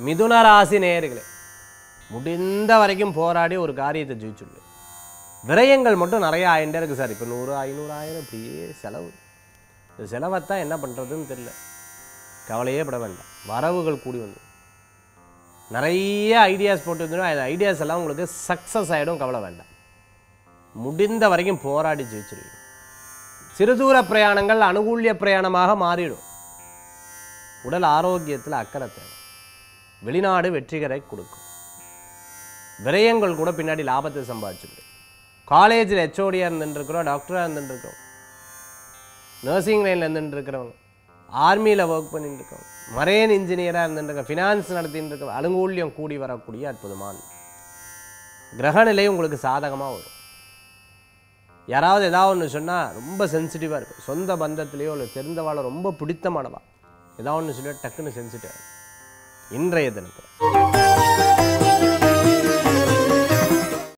மிதுன ராசி நேயர்களே முடிந்த வரைக்கும் போராடி ஒரு காரியத்தை ஜெயிச்சுடு விரயங்கள் மட்டும் நிறைய ஆயிட்டே இருக்கு சார் இப்போ நூறு ஐநூறு ஆயிரம் இப்படியே செலவு இந்த செலவைத்தான் என்ன பண்ணுறதுன்னு தெரியல கவலையே பட வேண்டாம் வரவுகள் கூடி வந்து நிறைய ஐடியாஸ் போட்டு இருந்தோம் அந்த ஐடியாஸ் எல்லாம் உங்களுக்கு சக்ஸஸ் ஆகிடும் கவலை வேண்டாம் முடிந்த வரைக்கும் போராடி ஜெயிச்சிருவீங்க சிறுதூர பிரயாணங்கள் அனுகூல்ய பிரயாணமாக மாறிடும் உடல் ஆரோக்கியத்தில் அக்கறை தேவை வெளிநாடு வெற்றிகரை கொடுக்கும் விரயங்கள் கூட பின்னாடி லாபத்தை சம்பாதிச்சிருக்கு காலேஜில் ஹெச்ஓடியாக இருந்துட்டுருக்குறோம் டாக்டராக இருந்துட்டுருக்கோம் நர்சிங் லைனில் இருந்துட்டுருக்கிறவங்க ஆர்மியில் ஒர்க் பண்ணிட்டு இருக்கவங்க மரேன் இன்ஜினியராக இருந்துட்டுருக்க ஃபினான்ஸ் நடத்திட்டு இருக்க அலுங்கூல்யம் கூடி வரக்கூடிய அற்புதமான கிரகநிலை உங்களுக்கு சாதகமாக வரும் யாராவது ஏதாவது ஒன்று சொன்னால் ரொம்ப சென்சிட்டிவாக இருக்கும் சொந்த பந்தத்திலேயோ இல்லை தெரிந்தவாளோ ரொம்ப பிடித்தமானவா ஏதாவது ஒன்று சொல்லி டக்குன்னு சென்சிட்டிவ் இன்றைய தினத்தில்